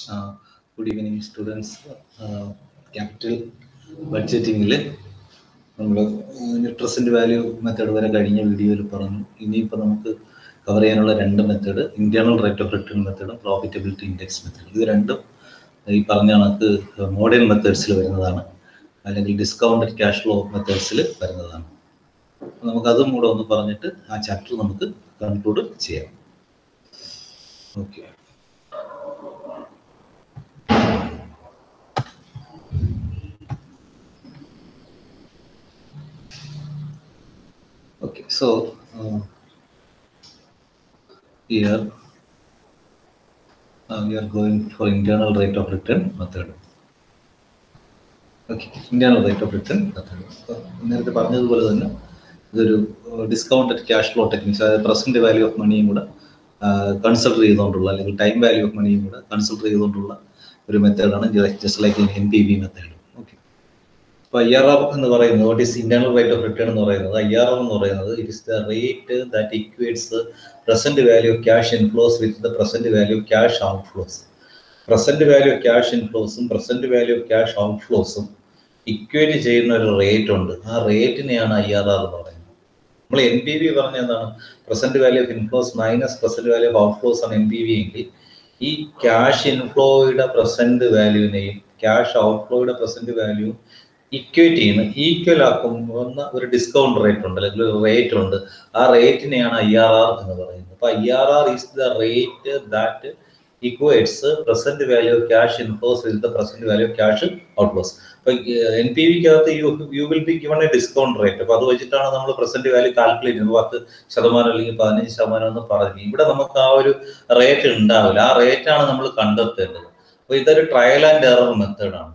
Good evening students capital ബഡ്ജറ്റിങ്ങിൽ നമ്മൾ net present value method വരെ കഴിഞ്ഞ വീഡിയോയിൽ പറഞ്ഞു ഇനിയിപ്പോൾ നമുക്ക് കവർ ചെയ്യാനുള്ള രണ്ട് method internal rate of return മെത്തേഡും പ്രോഫിറ്റബിലിറ്റി ഇൻഡെക്സ് മെത്തേഡ് ഇത് രണ്ടും ഈ പറഞ്ഞ കണക്ക് മോഡേൺ മെത്തേഡ്സിൽ വരുന്നതാണ് അല്ലെങ്കിൽ ഡിസ്കൗണ്ടഡ് ക്യാഷ് ഫ്ലോ മെത്തേഡ്സിൽ വരുന്നതാണ് അപ്പോൾ നമുക്ക് അതും കൂടെ ഒന്ന് പറഞ്ഞിട്ട് ആ ചാപ്റ്റർ നമുക്ക് കൺക്ലൂഡ് ചെയ്യാം okay Okay, so uh, here uh, we are going for internal rate of return method. Okay internal rate of return method നേരത്തെ പറഞ്ഞതുപോലെ തന്നെ ഇതൊരു ഡിസ്കൗണ്ടഡ് ക്യാഷ് ഫ്ലോ ടെക്നിക്സ് അതായത് പ്രസന്റ് വാല്യൂ ഓഫ് മണിയും കൂടെ കൺസിഡർ ചെയ്തുകൊണ്ടുള്ള അല്ലെങ്കിൽ ടൈം വാല്യൂ ഓഫ് മണിയും കൂടെ കൺസിഡർ ചെയ്തുകൊണ്ടുള്ള ഒരു മെത്തേഡാണ് just like N P V method okay അപ്പോൾ ഐ ആർ ആർ എന്ന് പറയുന്നത് what is internal rate of return എന്ന് പറയുന്നത് ഐ ആർ ആർ എന്ന് പറയുന്നത് it is the rate that equates present value of cash inflows with the present value of cash outflows present value of cash ഇൻഫ്ലോസും present value of cash ഔട്ട്ഫ്ലോസും equate ചെയ്യുന്ന ഒരു rate ഉണ്ട് ആ റേറ്റിനെയാണ് I R R എന്ന് പറയുന്നത് നമ്മൾ N P V പറഞ്ഞ എന്താണ് present value of inflows minus present value of outflows ആണ് എൻ പി വി എങ്കിൽ ഈ ക്യാഷ് ഇൻഫ്ലോയുടെ പ്രസന്റ് വാല്യൂവിനെയും ക്യാഷ് ഔട്ട്ഫ്ലോയുടെ പ്രസന്റ് വാല്യൂ ഇക്വേറ്റ് ചെയ്യുന്ന ഈക്വൽ ആക്കുന്ന ഒരു ഡിസ്കൗണ്ട് റേറ്റ് ഉണ്ട് അല്ലെങ്കിൽ ഒരു റേറ്റ് ഉണ്ട് ആ റേറ്റിനെയാണ് ഐ ആർ ആർ എന്ന് പറയുന്നത് അപ്പൊ I R R is the rate that equates present value of cash inflows with the present value of cash outflows അപ്പൊ എൻ പി വിക്കകത്ത് you you will be given a discount rate അപ്പൊ അത് വെച്ചിട്ടാണ് നമ്മൾ present value calculate ചെയ്യുന്നത് പത്ത് ശതമാനം അല്ലെങ്കിൽ പതിനഞ്ച് ശതമാനം എന്ന് പറഞ്ഞു ഇവിടെ നമുക്ക് ആ ഒരു റേറ്റ് ഉണ്ടാവില്ല ആ റേറ്റ് ആണ് നമ്മൾ കണ്ടെത്തേണ്ടത് അപ്പൊ ഇതൊരു ട്രയൽ ആൻഡ് എറർ മെത്തേഡാണ്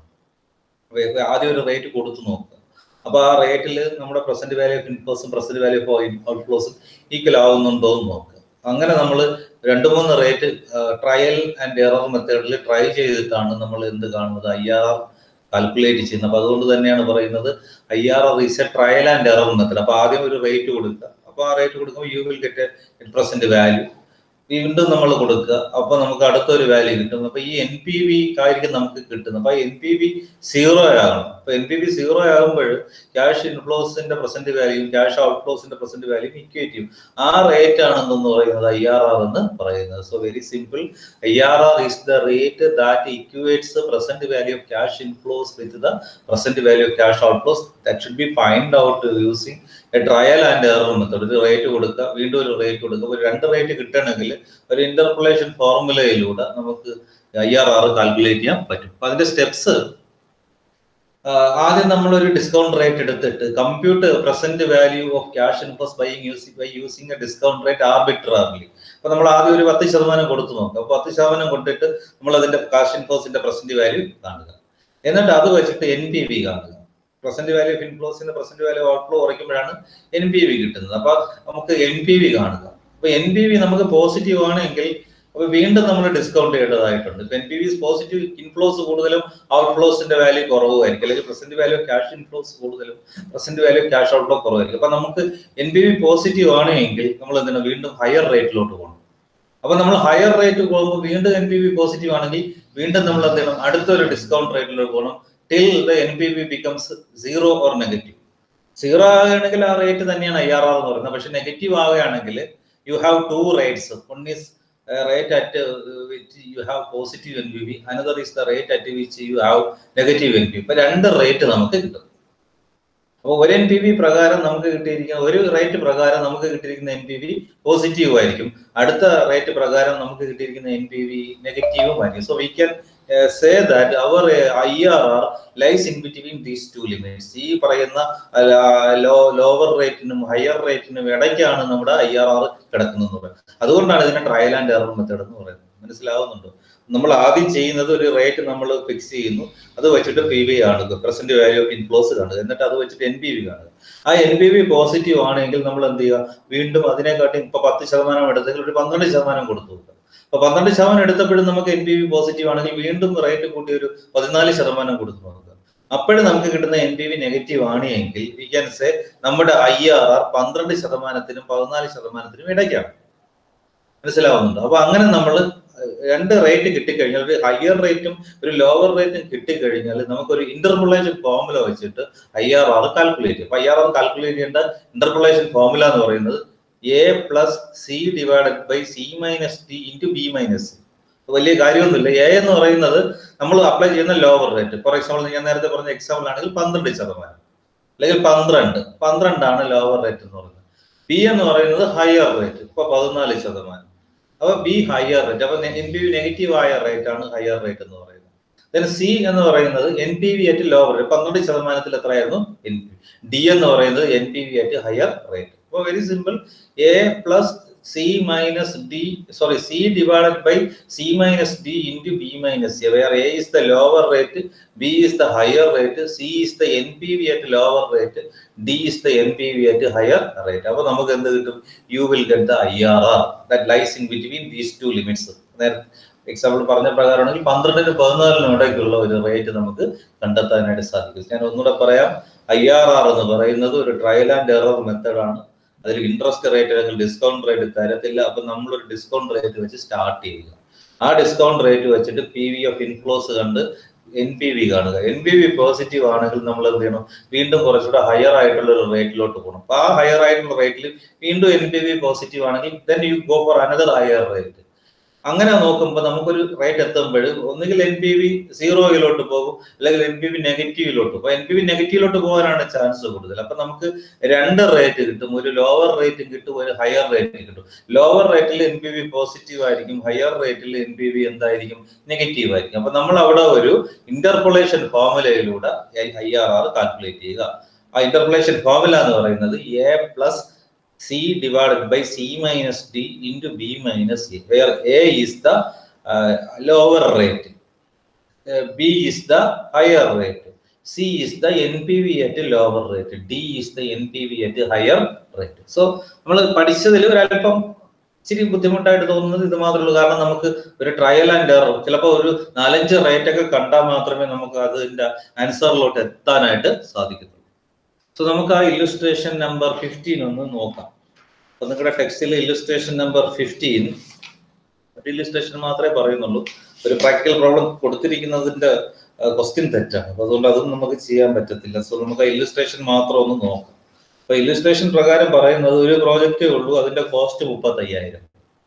അപ്പൊ ആദ്യം ഒരു റേറ്റ് കൊടുത്തു നോക്കുക അപ്പൊ ആ റേറ്റിൽ നമ്മുടെ പ്രസന്റ് വാല്യൂ ഓഫ് ഇൻഫ്ലോസും പ്രസന്റ് വാല്യൂ ഓഫ് ഔട്ട്ഫ്ലോസും ഈക്വൽ ആവുന്നുണ്ടോ എന്ന് നോക്കുക അങ്ങനെ നമ്മൾ രണ്ട് മൂന്ന് റേറ്റ് ട്രയൽ ആൻഡ് എറർ മെത്തേഡിൽ ട്രൈ ചെയ്തിട്ടാണ് നമ്മൾ എന്ത് കാണുന്നത് ഐ ആർ ആർ കാൽക്കുലേറ്റ് ചെയ്യുന്നത് അപ്പൊ അതുകൊണ്ട് തന്നെയാണ് പറയുന്നത് I R R is a trial and error method അപ്പൊ ആദ്യം ഒരു റേറ്റ് കൊടുക്കുക അപ്പൊ ആ റേറ്റ് കൊടുക്കുമ്പോൾ you will get a present value വീണ്ടും നമ്മൾ കൊടുക്കുക അപ്പൊ നമുക്ക് അടുത്തൊരു വാല്യൂ കിട്ടും അപ്പൊ ഈ എൻ പി വി ആയിരിക്കും നമുക്ക് കിട്ടുന്നത് അപ്പൊ എൻ പി വി സീറോ ആകണം അപ്പൊ എൻ പി വി സീറോ ആകുമ്പോൾ ക്യാഷ് ഇൻഫ്ലോസിന്റെ പ്രസന്റ് വാല്യൂ ക്യാഷ് ഔട്ട്ഫ്ലോസിന്റെ പ്രസന്റ് വാല്യൂ ഇക്വേറ്റ് ചെയ്യും ആ റേറ്റ് ആണെന്ന് പറയുന്നത് ഐ ആർ ആർ എന്ന് പറയുന്നത് so very simple I R R is the rate that equates present value of cash inflows with the present value of cash outflows that should be find out using a trial and error method ഒരു rate കൊടുക്കുക വീണ്ടും ഒരു rate കൊടുക്കുക ഒരു രണ്ട് rate കിട്ടണമെങ്കിൽ ഒരു interpolation ഫോർമുലയിലൂടെ നമുക്ക് ഐ ആർ ആർ കാൽക്കുലേറ്റ് ചെയ്യാൻ പറ്റും അപ്പൊ അതിന്റെ സ്റ്റെപ്സ് ആദ്യം നമ്മൾ ഒരു ഡിസ്കൗണ്ട് റേറ്റ് എടുത്തിട്ട് compute present value of cash inflows buying using by using a discount rate arbitrarily അപ്പൊ നമ്മൾ ആദ്യം ഒരു പത്ത് ശതമാനം കൊടുത്തു നോക്കുക അപ്പൊ പത്ത് ശതമാനം കൊടുത്തിട്ട് നമ്മൾ അതിന്റെ ക്യാഷ് ഇൻഫ്ലോസിന്റെ പ്രസന്റ് വാല്യൂ കാണുക എന്നിട്ട് അത് വെച്ചിട്ട് എൻ പി വി കാണുക പ്രസന്റ് വാല്യൂ ഓഫ് ഇൻഫ്ലോസിന്റെ പ്രസന്റ് വാല്യൂ ഔട്ട്ഫ്ലോ കുറയ്ക്കുമ്പോഴാണ് എൻ പി വി കിട്ടുന്നത് അപ്പൊ നമുക്ക് എൻ പി വി കാണുക അപ്പൊ എൻ പി വി നമുക്ക് പോസിറ്റീവ് ആണെങ്കിൽ അപ്പൊ വീണ്ടും നമ്മൾ ഡിസ്കൗണ്ട് ചെയ്യേണ്ടതായിട്ടുണ്ട് ഇപ്പൊ N P V positive inflows കൂടുതലും ഔട്ട്ഫ്ലോസിന്റെ വാല്യൂ കുറവായിരിക്കും അല്ലെങ്കിൽ present value of cash inflows കൂടുതലും present value of cash outflow കുറവായിരിക്കും അപ്പൊ നമുക്ക് എൻ പി വി പോസിറ്റീവ് ആണ് എങ്കിൽ നമ്മൾ എന്തിനാ വീണ്ടും ഹയർ റേറ്റിലോട്ട് പോകണം അപ്പൊ നമ്മൾ ഹയർ റേറ്റ് പോകുമ്പോൾ വീണ്ടും എൻ പി വി പോസിറ്റീവ് ആണെങ്കിൽ വീണ്ടും നമ്മൾ എന്ത് ചെയ്യണം അടുത്തൊരു ഡിസ്കൗണ്ട് റേറ്റിലോട്ട് പോകണം till the N P V becomes zero or negative zero ആകുകയാണെങ്കിൽ ആ റേറ്റ് തന്നെയാണ് ഐ ആർ ആർ എന്ന് പറയുന്നത് പക്ഷെ നെഗറ്റീവ് ആവുകയാണെങ്കിൽ you have two rates one is rate at which you have positive N P V another is the rate at which you have negative N P ഇപ്പൊ രണ്ട് rate നമുക്ക് കിട്ടും അപ്പോൾ ഒരു എൻ പി വി പ്രകാരം നമുക്ക് കിട്ടിയിരിക്കുന്ന ഒരു റേറ്റ് പ്രകാരം നമുക്ക് കിട്ടിയിരിക്കുന്ന എൻ പി വി പോസിറ്റീവ് ആയിരിക്കും അടുത്ത റേറ്റ് പ്രകാരം നമുക്ക് കിട്ടിയിരിക്കുന്ന എൻ പി വി നെഗറ്റീവും ആയിരിക്കും so we can say that our I R R lies in between these two limits ഈ പറയുന്ന ലോ ലോവർ റേറ്റിനും ഹയർ റേറ്റിനും ഇടയ്ക്കാണ് നമ്മുടെ ഐ ആർ ആർ കിടക്കുന്നത് പറയുന്നത് അതുകൊണ്ടാണ് ഇതിനെ ട്രയൽ ആൻഡ് എറർ മെത്തേഡ് എന്ന് പറയുന്നത് മനസ്സിലാവുന്നുണ്ടോ നമ്മൾ ആദ്യം ചെയ്യുന്നത് ഒരു റേറ്റ് നമ്മൾ ഫിക്സ് ചെയ്യുന്നു അത് വെച്ചിട്ട് പി വി കാണുക പ്രസന്റ് വാല്യൂ ഓഫ് ഇൻഫ്ലോസ് കാണുക എന്നിട്ട് അത് വെച്ചിട്ട് എൻ പി വി കാണുക ആ എൻ പി വി പോസിറ്റീവ് ആണെങ്കിൽ നമ്മൾ എന്ത് ചെയ്യുക വീണ്ടും അതിനെക്കാട്ടി ഇപ്പൊ പത്ത് ശതമാനം എടുത്തെങ്കിൽ ഒരു പന്ത്രണ്ട് ശതമാനം കൊടുത്തു നോക്കുക അപ്പൊ പന്ത്രണ്ട് ശതമാനം എടുത്തപ്പോഴും നമുക്ക് എൻ പി വി പോസിറ്റീവ് ആണെങ്കിൽ വീണ്ടും റേറ്റ് കൂട്ടി ഒരു പതിനാല് ശതമാനം കൊടുത്തു നോക്കുക അപ്പോഴും നമുക്ക് കിട്ടുന്ന എൻ പി വി നെഗറ്റീവ് ആണ് എങ്കിൽ വി ക്യാൻ സേ നമ്മുടെ ഐ ആർ ആർ പന്ത്രണ്ട് ശതമാനത്തിനും പതിനാല് ശതമാനത്തിനും ഇടയ്ക്കാണ് മനസ്സിലാവുന്നുണ്ട് അപ്പൊ അങ്ങനെ നമ്മൾ രണ്ട് റേറ്റ് കിട്ടിക്കഴിഞ്ഞാൽ ഒരു ഹയർ റേറ്റും ഒരു ലോവർ റേറ്റും കിട്ടിക്കഴിഞ്ഞാൽ നമുക്കൊരു ഇന്റർപൊളേഷൻ ഫോർമുല വെച്ചിട്ട് ഐ ആർ ആർ കാൽക്കുലേറ്റ് ചെയ്യും ഐ ആർ ആർ കാൽക്കുലേറ്റ് ചെയ്യേണ്ട ഇന്റർപൊളേഷൻ ഫോർമുല എന്ന് പറയുന്നത് A plus C divided by C minus T into B minus C വലിയ കാര്യമൊന്നുമില്ല എ എന്ന് പറയുന്നത് നമ്മൾ അപ്ലൈ ചെയ്യുന്ന ലോവർ റേറ്റ് ഫോർ എക്സാമ്പിൾ ഞാൻ നേരത്തെ പറഞ്ഞ എക്സാമ്പിൾ ആണെങ്കിൽ പന്ത്രണ്ട് ശതമാനം അല്ലെങ്കിൽ പന്ത്രണ്ട് പന്ത്രണ്ടാണ് ലോവർ റേറ്റ് എന്ന് പറയുന്നത് ബി എന്ന് പറയുന്നത് ഹയർ റേറ്റ് ഇപ്പൊ പതിനാല് ശതമാനം അപ്പൊ ബി ഹയർ റേറ്റ് അപ്പൊ എൻ പി വി നെഗറ്റീവ് ആയ റേറ്റ് ആണ് ഹയർ റേറ്റ് എന്ന് പറയുന്നത് ദെൻ സി എന്ന് പറയുന്നത് എൻ പി വി ആയിട്ട് ലോവർ റേറ്റ് പന്ത്രണ്ട് ശതമാനത്തിൽ എത്രയായിരുന്നു എൻ പി ഡി എന്ന് പറയുന്നത് എൻ പി വി ആയിട്ട് ഹയർ റേറ്റ് അപ്പോൾ very simple A plus C minus D sorry C divided by C minus D into B minus C where A is the lower rate B is the higher rate C is the N P V at lower rate D is the N P V at higher rate അപ്പൊ നമുക്ക് എന്ത് കിട്ടും you will get the I R R that lies in between these two limits example പറഞ്ഞ പ്രകാരമാണെങ്കിൽ പന്ത്രണ്ടിന് പതിനാലിനും ഇടയ്ക്കുള്ള ഒരു rate നമുക്ക് കണ്ടെത്താനായിട്ട് സാധിക്കും ഞാൻ ഒന്നുകൂടെ പറയാം ഐ ആർ ആർ എന്ന് പറയുന്നത് ഒരു ട്രയൽ ആൻഡ് എറർ മെത്തേഡാണ് അതിൽ ഇൻട്രസ്റ്റ് റേറ്റ് അല്ലെങ്കിൽ ഡിസ്കൗണ്ട് റേറ്റ് തരത്തില്ല അപ്പൊ നമ്മളൊരു ഡിസ്കൗണ്ട് റേറ്റ് വെച്ച് സ്റ്റാർട്ട് ചെയ്യുക ആ ഡിസ്കൗണ്ട് റേറ്റ് വെച്ചിട്ട് പി വി ഓഫ് ഇൻഫ്ലോസ് കണ്ട് എൻ പി വി കാണുക എൻ പി വി പോസിറ്റീവ് ആണെങ്കിൽ നമ്മൾ എന്ത് ചെയ്യണം വീണ്ടും കുറച്ചുകൂടെ ഹയർ ആയിട്ടുള്ള ഒരു റേറ്റിലോട്ട് പോകണം അപ്പൊ ആ ഹയർ ആയിട്ടുള്ള റേറ്റിൽ വീണ്ടും എൻ പി വി പോസിറ്റീവ് ആണെങ്കിൽ then you go for another higher rate അങ്ങനെ നോക്കുമ്പോൾ നമുക്കൊരു റേറ്റ് എത്തുമ്പോൾ ഒന്നുകിൽ എൻ പി വി സീറോയിലോട്ട് പോകും അല്ലെങ്കിൽ എൻ പി വി നെഗറ്റീവിലോട്ട് പോകും എൻ പി വി നെഗറ്റീവിലോട്ട് പോകാനാണ് ചാൻസ് കൂടുതൽ അപ്പൊ നമുക്ക് രണ്ട് റേറ്റ് കിട്ടും ഒരു ലോവർ റേറ്റും കിട്ടും ഒരു ഹയർ റേറ്റും കിട്ടും ലോവർ റേറ്റിൽ എൻ പി വി പോസിറ്റീവ് ആയിരിക്കും ഹയർ റേറ്റിൽ എൻ പി വി എന്തായിരിക്കും നെഗറ്റീവ് ആയിരിക്കും അപ്പൊ നമ്മൾ അവിടെ ഒരു ഇന്റർപൊളേഷൻ ഫോർമുലയിലൂടെ ഐ ആർ ആർ കാൽക്കുലേറ്റ് ചെയ്യുക ആ ഇന്റർപൊളേഷൻ ഫോർമുല എന്ന് പറയുന്നത് A plus C divided by C minus D into B minus A, where A is the uh, lower rate, uh, B is the higher rate, C is the NPV at a lower rate, D is the NPV at a higher rate. So, നമ്മൾ പഠിച്ചതിൽ ഒരല്പം ഇച്ചിരി ബുദ്ധിമുട്ടായിട്ട് തോന്നുന്നത് ഇത് മാത്രമേ ഉള്ളൂ കാരണം നമുക്ക് ഒരു ട്രയൽ ആൻഡ് എറർ ചിലപ്പോൾ ഒരു നാലഞ്ച് റേറ്റ് ഒക്കെ കണ്ടാൽ മാത്രമേ നമുക്ക് അതിന്റെ ആൻസറിലോട്ട് എത്താനായിട്ട് സാധിക്കത്തുള്ളൂ സോ നമുക്ക് ആ ഇല്ലുസ്ട്രേഷൻ നമ്പർ ഫിഫ്റ്റീൻ ഒന്ന് നോക്കാം അപ്പൊ നിങ്ങളുടെ ടെക്സ്റ്റിൽ ഇല്ലുസ്ട്രേഷൻ നമ്പർ ഫിഫ്റ്റീൻ ഒരു ഇല്ലുസ്ട്രേഷൻ മാത്രമേ പറയുന്നുള്ളൂ ഒരു പ്രാക്ടിക്കൽ പ്രോബ്ലം കൊടുത്തിരിക്കുന്നതിന്റെ ക്വസ്റ്റ്യൻ തെറ്റാണ് അപ്പൊ അതുകൊണ്ട് അതും നമുക്ക് ചെയ്യാൻ പറ്റത്തില്ല സോ നമുക്ക് ആ ഇല്ലുസ്ട്രേഷൻ മാത്രം ഒന്ന് നോക്കാം അപ്പൊ ഇല്ലുസ്ട്രേഷൻ പ്രകാരം പറയുന്നത് ഒരു പ്രോജക്റ്റേ ഉള്ളൂ അതിന്റെ കോസ്റ്റ് മുപ്പത്തി അയ്യായിരം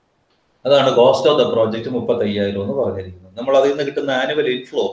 അതാണ് കോസ്റ്റ് ഓഫ് ദ പ്രോജക്റ്റ് മുപ്പത്തി അയ്യായിരം എന്ന് പറഞ്ഞിരിക്കുന്നത് നമ്മൾ അതിൽ നിന്ന് കിട്ടുന്ന ആനുവൽ ഇൻഫ്ലോ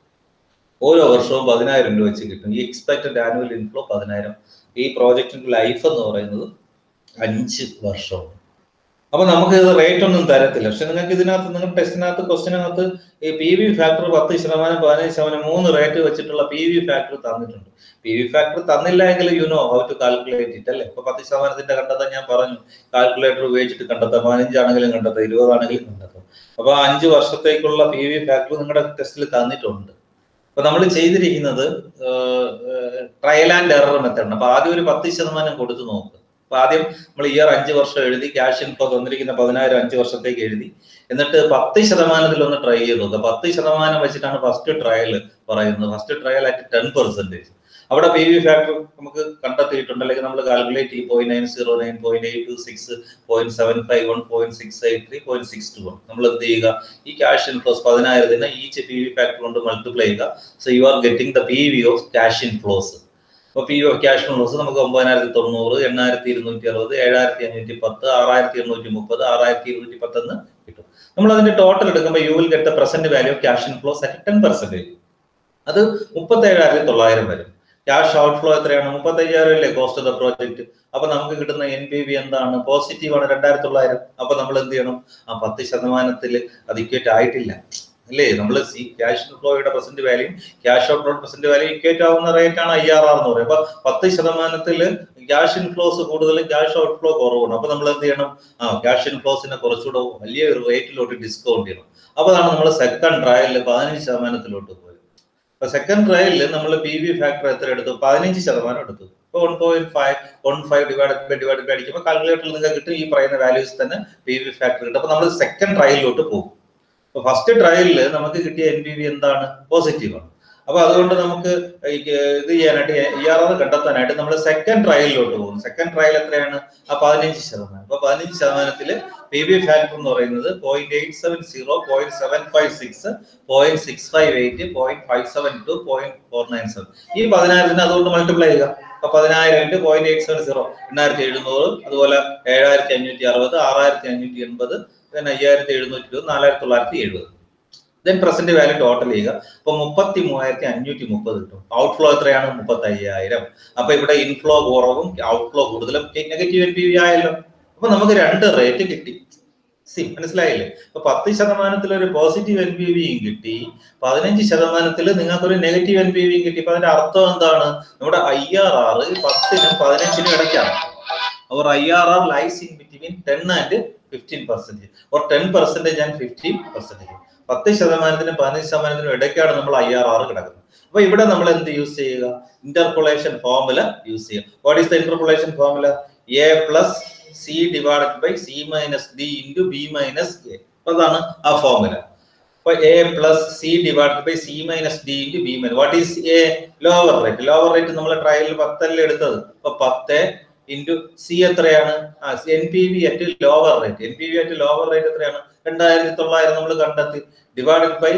ഓരോ വർഷവും പതിനായിരം രൂപ വെച്ച് കിട്ടും ഈ എക്സ്പെക്ടഡ് ആനുവൽ ഇൻഫ്ലോ പതിനായിരം ഈ പ്രോജക്റ്റിന്റെ ലൈഫ് എന്ന് പറയുന്നത് അഞ്ച് വർഷമാണ് അപ്പൊ നമുക്ക് ഇത് റേറ്റ് ഒന്നും തരത്തില്ല പക്ഷെ നിങ്ങൾക്ക് ഇതിനകത്ത് നിങ്ങൾ ടെസ്റ്റിനകത്ത് ക്വസ്റ്റിനകത്ത് ഈ പി വി ഫാക്ടർ പത്ത് ശതമാനം പതിനഞ്ച് ശതമാനം മൂന്ന് റേറ്റ് വെച്ചിട്ടുള്ള പി വി ഫാക്ടർ തന്നിട്ടുണ്ട് പി വി ഫാക്ടർ തന്നില്ല എങ്കിൽ you know how to calculate it അല്ലേ ഇപ്പൊ പത്ത് ശതമാനത്തിന്റെ കണ്ടെത്താൻ ഞാൻ പറഞ്ഞു കാൽക്കുലേറ്റർ ഉപയോഗിച്ചിട്ട് കണ്ടെത്താം പതിനഞ്ചാണെങ്കിലും കണ്ടെത്താം ഇരുപതാണെങ്കിലും കണ്ടെത്താം അപ്പൊ ആ അഞ്ച് വർഷത്തേക്കുള്ള പി വി ഫാക്ടർ നിങ്ങളുടെ ടെസ്റ്റിൽ തന്നിട്ടുണ്ട് അപ്പൊ നമ്മൾ ചെയ്തിരിക്കുന്നത് ട്രയൽ ആൻഡ് എറർ മെത്തേഡ് അപ്പൊ ആദ്യം ഒരു പത്ത് ശതമാനം കൊടുത്ത് നോക്കുക അപ്പൊ ആദ്യം നമ്മൾ ഇയർ അഞ്ച് വർഷം എഴുതി ക്യാഷ് ഇൻഫ്ലോ തന്നിരിക്കുന്ന പതിനായിരം അഞ്ച് വർഷത്തേക്ക് എഴുതി എന്നിട്ട് പത്ത് ശതമാനത്തിൽ ഒന്ന് ട്രൈ ചെയ്ത് നോക്കുക പത്ത് ശതമാനം വെച്ചിട്ടാണ് ഫസ്റ്റ് ട്രയൽ പറയുന്നത് first trial at ten percentage അവിടെ പി വി ഫാക്ടർ നമുക്ക് കണ്ടെത്തിയിട്ടുണ്ട് അല്ലെങ്കിൽ നമ്മൾ കാൽക്കുലേറ്റ് ചെയ്യും point nine zero nine point eight two six point seven five one point six eight three point six two one നമ്മൾ എന്ത് ചെയ്യുക ഈ ക്യാഷ് ഇൻഫ്ലോസ് പതിനായിരത്തിന് ഈച്ച് പി വി ഫാക്ടർ കൊണ്ട് മൾട്ടിപ്ലൈ ചെയ്യുക so you are getting the P V of cash inflows അപ്പൊ P of cash inflows നമുക്ക് ഒമ്പതിനായിരത്തി തൊണ്ണൂറ് എണ്ണായിരത്തി ഇരുന്നൂറ്റി അറുപത് ഏഴായിരത്തി അഞ്ഞൂറ്റി പത്ത് ആറായിരത്തി എണ്ണൂറ്റി മുപ്പത് ആറായിരത്തി ഇരുന്നൂറ്റി പത്ത് എന്ന് കിട്ടും നമ്മൾ അതിന്റെ ടോട്ടൽ എടുക്കുമ്പോൾ you will get the present value of cash inflows at ten percentage അത് മുപ്പത്തി ഏഴായിരത്തി തൊള്ളായിരം വരും ക്യാഷ് ഔട്ട്ഫ്ലോ എത്രയാണ് മുപ്പത്തി അയ്യായിരം അല്ലേ കോസ്റ്റ് ഓഫ് ദ പ്രോജക്റ്റ് അപ്പൊ നമുക്ക് കിട്ടുന്ന എൻ പി വി എന്താണ് പോസിറ്റീവ് ആണ് രണ്ടായിരത്തി തൊള്ളായിരം അപ്പൊ നമ്മൾ എന്ത് ചെയ്യണം ആ പത്ത് ശതമാനത്തിൽ അത് ഇക്വേറ്റ് ആയിട്ടില്ല അല്ലേ നമ്മൾ സി ക്യാഷ് ഇൻഫ്ലോയുടെ present value cash outflow present value equate ആവുന്ന റേറ്റ് ആണ് ഐ ആർ ആർ എന്ന് പറയുന്നത് അപ്പൊ പത്ത് ശതമാനത്തിൽ ക്യാഷ് ഇൻഫ്ലോസ് കൂടുതലും ക്യാഷ് ഔട്ട്ഫ്ലോ കുറവാണ് അപ്പൊ നമ്മൾ എന്ത് ചെയ്യണം ആ ക്യാഷ് ഇൻഫ്ലോസിനെ കുറച്ചുകൂടെ വലിയ ഒരു റേറ്റിലോട്ട് ഡിസ്കൗണ്ട് ചെയ്യണം അപ്പൊ അതാണ് നമ്മൾ സെക്കൻഡ് ട്രയലിൽ പതിനഞ്ച് ശതമാനത്തിലോട്ട് പോയത് അപ്പൊ സെക്കൻഡ് ട്രയലിൽ നമ്മൾ പി വി ഫാക്ടർ എത്ര എടുത്തു പതിനഞ്ച് ശതമാനം എടുത്തു ഇപ്പൊ one point five one five divide by divide by അടിക്കുമ്പോൾ കാൽക്കുലേറ്ററിൽ നിങ്ങൾക്ക് കിട്ടും ഈ പറയുന്ന വാല്യൂസ് തന്നെ പി വി ഫാക്ടർ കിട്ടും അപ്പൊ നമ്മൾ സെക്കൻഡ് ട്രയലിലോട്ട് പോകും അപ്പൊ ഫസ്റ്റ് ട്രയലിൽ നമുക്ക് കിട്ടിയ എൻ പി വി എന്താണ് പോസിറ്റീവ് ആണ് അപ്പൊ അതുകൊണ്ട് നമുക്ക് ഇത് ചെയ്യാനായിട്ട് ഇ ആർ ആർ കണ്ടെത്താനായിട്ട് നമ്മൾ സെക്കൻഡ് ട്രയലിലോട്ട് പോകും സെക്കൻഡ് ട്രയൽ എത്രയാണ് ആ പതിനഞ്ച് ശതമാനം അപ്പൊ പതിനഞ്ച് ശതമാനത്തിൽ പി ബി ഫാക്ടർ എന്ന് പറയുന്നത് point eight seven zero point seven five six point six five eight point five seven two point four nine seven ഈ പതിനായിരത്തിന് അതുകൊണ്ട് മൾട്ടിപ്ലൈ ചെയ്യുക അപ്പൊ പതിനായിരം into point eight seven zero എണ്ണായിരത്തി എഴുന്നൂറ് അതുപോലെ ഏഴായിരത്തി അഞ്ഞൂറ്റി അറുപത് ആറായിരത്തി അഞ്ഞൂറ്റി എൺപത് then അയ്യായിരത്തി എഴുന്നൂറ്റി ഇരുപത് നാലായിരത്തി തൊള്ളായിരത്തി എഴുപത് ദെൻ പ്രസന്റ് വാല്യൂ ടോട്ടൽ ചെയ്യുക അപ്പൊ മുപ്പത്തി മൂവായിരത്തി അഞ്ഞൂറ്റി മുപ്പത് കിട്ടും ഔട്ട്ഫ്ലോ എത്രയാണ് മുപ്പത്തി അയ്യായിരം അപ്പൊ ഇവിടെ ഇൻഫ്ലോ കുറവും ഔട്ട്ഫ്ലോ കൂടുതലും നെഗറ്റീവ് എൻ പി വി ആയല്ലോ അപ്പൊ നമുക്ക് രണ്ട് റേറ്റ് കിട്ടി സി മനസ്സിലായില്ലേ അപ്പൊ പത്ത് ശതമാനത്തിൽ ഒരു പോസിറ്റീവ് എൻ പി വിയും കിട്ടി പതിനഞ്ച് ശതമാനത്തിൽ നിങ്ങൾക്ക് ഒരു നെഗറ്റീവ് എൻ പി വിയും കിട്ടി അപ്പൊ അതിന്റെ അർത്ഥം എന്താണ് നമ്മുടെ ഐ ആർ ആർ പത്തിനും പതിനഞ്ചിനും ഇടയ്ക്കാണ് our I R R lies in between ten and fifteen percentage or ten percentage and fifteen percentage പത്ത് ശതമാനത്തിനും പതിനഞ്ച് ശതമാനത്തിനും ഇടയ്ക്കാണ് നമ്മൾ ഐ ആർ ആർ കിടക്കുന്നത് അപ്പൊ ഇവിടെ നമ്മൾ എന്ത് യൂസ് ചെയ്യുക ഇന്റർപൊളേഷൻ ഫോർമുല യൂസ് ചെയ്യുക what is the interpolation formula A plus C divided by C minus D into B minus A അതാണ് ആ ഫോർമുല അപ്പൊ A plus C divided by C minus D into B minus what is A lower rate lower rate നമ്മൾ ട്രയലിൽ പത്തല്ലേ എടുത്തത് അപ്പൊ പത്ത് into C എത്രയാണ് ആ N P V at lower rate N P V at lower rate എത്രയാണ് രണ്ടായിരത്തി തൊള്ളായിരം നമ്മൾ കണ്ടെത്തി divided by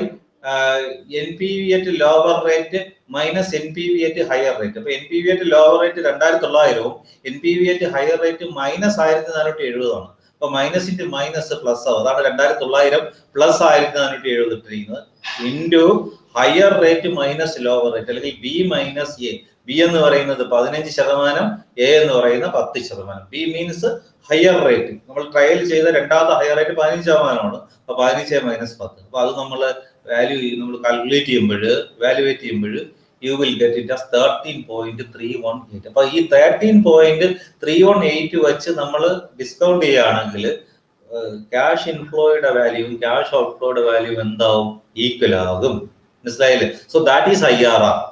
N P V at lower rate minus N P V at higher rate അപ്പൊ N P V at lower rate രണ്ടായിരത്തി തൊള്ളായിരവും N P V at higher rate minus ആയിരത്തി നാനൂറ്റി എഴുപതാണ് അപ്പൊ മൈനസ് ഇൻറ്റു മൈനസ് പ്ലസ് ആവും അതാണ് രണ്ടായിരത്തി തൊള്ളായിരം പ്ലസ് ആയിരത്തി നാനൂറ്റി എഴുപത് ഇട്ടിരിക്കുന്നത് into higher rate minus lower rate അല്ലെങ്കിൽ ബി മൈനസ് എ ബി എന്ന് പറയുന്നത് പതിനഞ്ച് ശതമാനം എ എന്ന് പറയുന്ന പത്ത് ശതമാനം ബി മീൻസ് ഹയർ റേറ്റ് നമ്മൾ ട്രയൽ ചെയ്ത രണ്ടാമത്തെ ഹയർ റേറ്റ് പതിനഞ്ച് ശതമാനമാണ് അപ്പൊ പതിനഞ്ച് മൈനസ് പത്ത് അപ്പൊ അത് നമ്മൾ വാല്യൂ നമ്മൾ കാൽക്കുലേറ്റ് ചെയ്യുമ്പോൾ വാലുവേറ്റ് ചെയ്യുമ്പോൾ you will get it as thirteen point three one eight അപ്പൊ ഈ thirteen point three one eight വെച്ച് നമ്മൾ ഡിസ്കൗണ്ട് ചെയ്യുകയാണെങ്കിൽ ക്യാഷ് ഇൻഫ്ലോയുടെ വാല്യൂ ക്യാഷ് ഔട്ട്ഫ്ലോയുടെ വാല്യൂ എന്താവും ഈക്വൽ ആകും മനസ്സിലായില്ലേ so that is I R R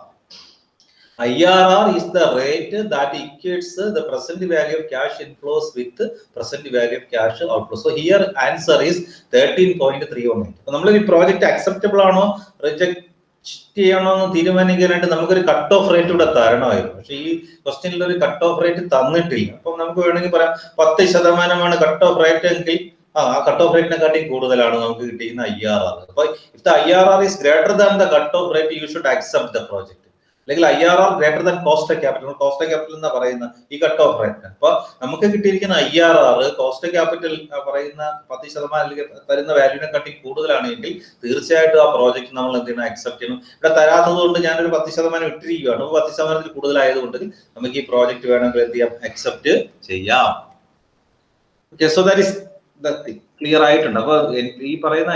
IRR is the rate that equates the present value of cash inflows with present value of cash outflows. So here answer is 13.318. അപ്പൊ നമ്മൾ ഈ project acceptable ആണോ reject ചെയ്യണോ എന്ന് തീരുമാനിക്കാനായിട്ട് നമുക്കൊരു cut off rate ഇവിടെ തരണമായിരുന്നു പക്ഷെ ഈ ക്വസ്റ്റ്യനിൽ ഒരു കട്ട് ഓഫ് റേറ്റ് തന്നിട്ടില്ല അപ്പൊ നമുക്ക് വേണമെങ്കിൽ പറയാം പത്ത് ശതമാനമാണ് കട്ട് ഓഫ് റേറ്റ് എങ്കിൽ ആ ആ കട്ട് ഓഫ് റേറ്റിനെക്കാട്ടി കൂടുതലാണ് നമുക്ക് കിട്ടിയിരുന്ന ഐ ആർ ആർ അപ്പൊ if the I R R is greater than the cut off rate you should accept the project അല്ലെങ്കിൽ I R R greater than cost capital cost capital എന്നാ പറയുന്ന ഈ cut off rate അപ്പൊ നമുക്ക് കിട്ടിയിരിക്കുന്ന I R R cost capital പറയുന്ന പത്ത് ശതമാനം അല്ലെങ്കിൽ തരുന്ന വാല്യൂനെ കാട്ടി കൂടുതലാണെങ്കിൽ തീർച്ചയായിട്ടും ആ പ്രോജക്റ്റ് നമ്മൾ എന്ത് ചെയ്യണം അക്സെപ്റ്റ് ചെയ്യണം ഇവിടെ തരാത്തത് കൊണ്ട് ഞാനൊരു പത്ത് ശതമാനം ഇട്ടിരിക്കുകയാണ് അപ്പൊ പത്ത് ശതമാനത്തിൽ കൂടുതലായതുകൊണ്ട് നമുക്ക് ഈ പ്രോജക്റ്റ് വേണമെങ്കിൽ എന്ത് ചെയ്യാം അക്സെപ്റ്റ് ചെയ്യാം okay so that is clear ആയിട്ടുണ്ട് അപ്പൊ ഈ പറയുന്ന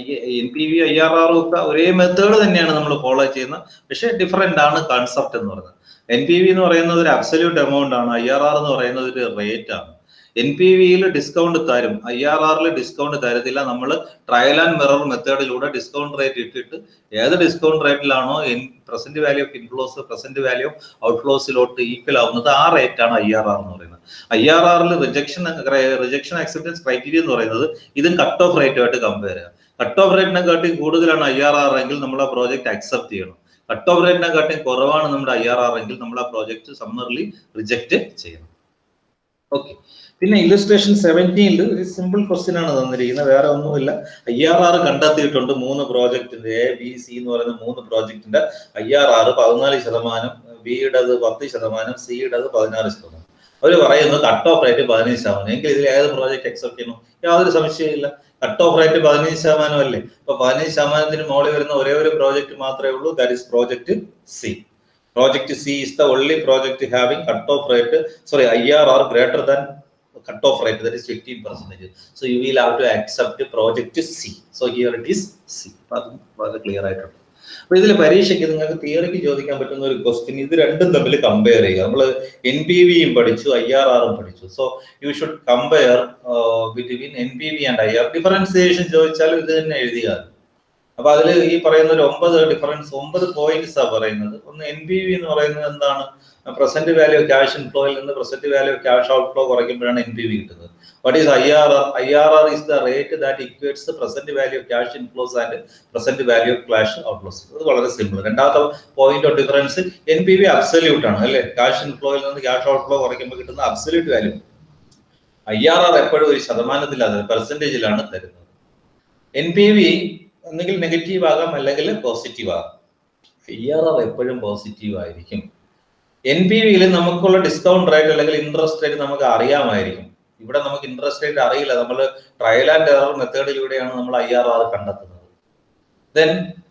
N P V I R ആറും ഒക്കെ ഒരേ മെത്തേഡ് തന്നെയാണ് നമ്മൾ ഫോളോ ചെയ്യുന്നത് പക്ഷെ ഡിഫറെന്റ് ആണ് കൺസെപ്റ്റ് എന്ന് പറയുന്നത് എൻ പി വി എന്ന് പറയുന്നത് ഒരു അബ്സല്യൂട്ട് എമൗണ്ട് ആണ് ഐ ആർ ആർ എന്ന് പറയുന്നത് ഒരു റേറ്റ് ആണ് എൻ പി വിയിൽ ഡിസ്കൗണ്ട് തരും ഐ ആർ ആറിൽ ഡിസ്കൗണ്ട് തരത്തില്ല നമ്മൾ ട്രയൽ ആൻഡ് മിറർ മെത്തേഡിലൂടെ ഡിസ്കൗണ്ട് റേറ്റ് ഇട്ടിട്ട് ഏത് ഡിസ്കൗണ്ട് റേറ്റിലാണോ N present value of inflows present value of ഔട്ട്ഫ്ലോസിലോട്ട് ഈക്വൽ ആവുന്നത് ആ റേറ്റ് ആണ് ഐ ആർ ആർ എന്ന് പറയുന്നത് ഐ ആർ ആറിൽ റിജക്ഷൻ റിജക്ഷൻ അക്സെപ്റ്റൻസ് ക്രൈറ്റീരിയ എന്ന് പറയുന്നത് ഇതും കട്ട് ഓഫ് റേറ്റുമായിട്ട് കമ്പയർ ചെയ്യുക കട്ട് ഓഫ് റേറ്റിനെക്കാട്ടി കൂടുതലാണ് ഐ ആർ ആർ എങ്കിൽ നമ്മൾ ആ പ്രോജക്റ്റ് അക്സെപ്റ്റ് ചെയ്യണം കട്ട് ഓഫ് റേറ്റിനെക്കാട്ടി കുറവാണ് നമ്മുടെ ഐ ആർ ആർ എങ്കിൽ നമ്മൾ ആ പ്രോജക്റ്റ് സമ്മർലി റിജക്റ്റ് ചെയ്യണം ഓക്കെ പിന്നെ ഇല്ലസ്ട്രേഷൻ സെവൻറ്റീനിൽ ഒരു സിമ്പിൾ ക്വസ്റ്റ്യൻ ആണ് തന്നിരിക്കുന്നത് വേറെ ഒന്നുമില്ല ഐ ആർ ആർ കണ്ടെത്തിയിട്ടുണ്ട് മൂന്ന് പ്രോജക്റ്റിന്റെ എ ബി സി എന്ന് പറയുന്ന മൂന്ന് പ്രോജക്റ്റിന്റെ ഐ ആർ ആർ പതിനാല് ശതമാനം ബിയുടേത് പത്ത് ശതമാനം സിയുടേത് പതിനാറ് ശതമാനം അവർ പറയുന്നത് കട്ട് ഓഫ് റേറ്റ് പതിനഞ്ച് ശതമാനം എങ്കിൽ ഇതിൽ ഏത് പ്രോജക്റ്റ് അക്സെപ്റ്റ് ചെയ്യണം യാതൊരു സംശയമില്ല കട്ട് ഓഫ് റേറ്റ് പതിനഞ്ച് ശതമാനം അല്ലേ അപ്പൊ പതിനഞ്ച് ശതമാനത്തിന് മുകളിൽ വരുന്ന ഒരേ ഒരു പ്രോജക്റ്റ് മാത്രമേ ഉള്ളൂ that is project C project C is the only project having cut off rate sorry I R R greater than cut off rate that is 15 percentage so you will have to accept project c so here it is c അത് വളരെ clear ആയിട്ടുണ്ട് അപ്പൊ ഇതിൽ പരീക്ഷയ്ക്ക് നിങ്ങൾക്ക് തിയറിക്ക് ചോദിക്കാൻ പറ്റുന്ന ഒരു ക്വസ്റ്റ്യൻ ഇത് രണ്ടും തമ്മിൽ കമ്പയർ ചെയ്യുക നമ്മൾ എൻ പി വിയും പഠിച്ചു ഐ ആർ ആറും പഠിച്ചു so you should compare between N P V and I R differentiation ചോദിച്ചാൽ ഇത് തന്നെ എഴുതിയ അപ്പൊ അതിൽ ഈ പറയുന്ന ഒരു ഒമ്പത് ഡിഫറൻസ് ഒമ്പത് പോയിന്റ്സ് ആ പറയുന്നത് ഒന്ന് എൻ പി വി എന്ന് പറയുന്നത് എന്താണ് പ്രസന്റ് വാല്യൂ ഓഫ് ക്യാഷ് ഇൻഫ്ലോയിൽ നിന്ന് present value of cash outflow കുറയ്ക്കുമ്പോഴാണ് എൻ പി വി കിട്ടുന്നത് what is I R R I R R is the rate that equates present value of cash inflows and present value of cash outflows അത് വളരെ simple രണ്ടാമത്തെ point of difference N P V absolute ആണ് അല്ലെ cash ഇൻഫ്ലോയിൽ നിന്ന് cash outflow കുറയ്ക്കുമ്പോൾ കിട്ടുന്ന absolute value I R R എപ്പോഴും ഒരു ശതമാനത്തിലാണ് പെർസെൻറ്റേജിലാണ് തരുന്നത് എൻ പി വി ഒന്നുകിൽ നെഗറ്റീവ് ആകാം അല്ലെങ്കിൽ പോസിറ്റീവ് ആകാം ഐ ആർ ആർ എപ്പോഴും പോസിറ്റീവ് ആയിരിക്കും എൻ പി വിയിൽ നമുക്കുള്ള ഡിസ്കൗണ്ട് റേറ്റ് അല്ലെങ്കിൽ ഇൻട്രസ്റ്റ് റേറ്റ് നമുക്ക് അറിയാമായിരിക്കും ഇവിടെ നമുക്ക് ഇൻട്രസ്റ്റ് റേറ്റ് അറിയില്ല നമ്മൾ ട്രയൽ ആൻഡ് എറർ മെത്തേഡിലൂടെയാണ് നമ്മൾ ഐ ആർ ആർ കണ്ടെത്തുന്നത് then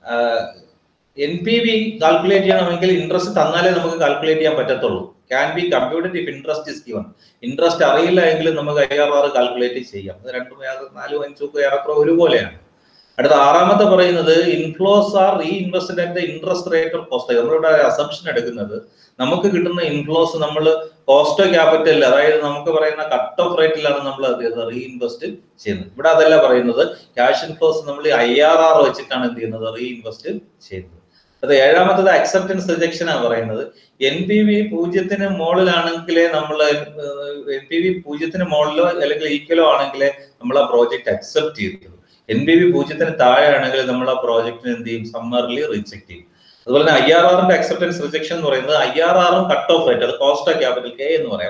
N P V calculate ചെയ്യണമെങ്കിൽ ഇൻട്രസ്റ്റ് തന്നാലേ നമുക്ക് കാൽക്കുലേറ്റ് ചെയ്യാൻ പറ്റത്തുള്ളൂ can be computed if interest is given interest അറിയില്ല എങ്കിലും നമുക്ക് ഐ ആർ ആർ കാൽക്കുലേറ്റ് ചെയ്യാം അത് രണ്ടും ഏറെ- നാലും അഞ്ചും ഏറെക്കുറെ ഒരുപോലെയാണ് അടുത്ത ആറാമത്തെ പറയുന്നത് inflows are reinvested at the interest rate of cost നമ്മളിവിടെ അസംഷൻ എടുക്കുന്നത് നമുക്ക് കിട്ടുന്ന ഇൻഫ്ലോസ് നമ്മൾ കോസ്റ്റ് ഓഫ് ക്യാപിറ്റൽ അതായത് നമുക്ക് പറയുന്ന കട്ട് ഓഫ് റേറ്റിലാണ് നമ്മൾ റീ ഇൻവെസ്റ്റ് ചെയ്യുന്നത് ഇവിടെ അതല്ല പറയുന്നത് ക്യാഷ് ഇൻഫ്ലോസ് നമ്മൾ ഐ ആർ ആർ വെച്ചിട്ടാണ് എന്ത് ചെയ്യുന്നത് റീ ഇൻവെസ്റ്റ് ചെയ്യുന്നത് അത് ഏഴാമത്തത് അക്സെപ്റ്റൻസ് റിജക്ഷൻ ആണ് പറയുന്നത് എൻ പി വി പൂജ്യത്തിന് മുകളിലാണെങ്കിലേ നമ്മൾ എൻ പി വി പൂജ്യത്തിന് മുകളിലോ അല്ലെങ്കിൽ ഈക്വലോ ആണെങ്കിലേ നമ്മൾ ആ പ്രോജക്റ്റ് അക്സെപ്റ്റ് ചെയ്തിട്ടുള്ളൂ എൻ പി വി പൂജ്യത്തിന് താഴെ ആണെങ്കിൽ നമ്മൾ ആ പ്രോജക്റ്റിന് എന്ത് ചെയ്യും സമ്മർലി റിജക്ട് ചെയ്യും അതുപോലെ തന്നെ ഐ ആർ ആറിന്റെ അക്സെപ്റ്റൻസ് റിജക്ഷൻ എന്ന് പറയുന്നത് ഐ ആർ ആറും കട്ട് ഓഫ് റേറ്റ് അത് കോസ്റ്റ് ഓഫ് ക്യാപിറ്റൽ കെ എന്ന് പറയാം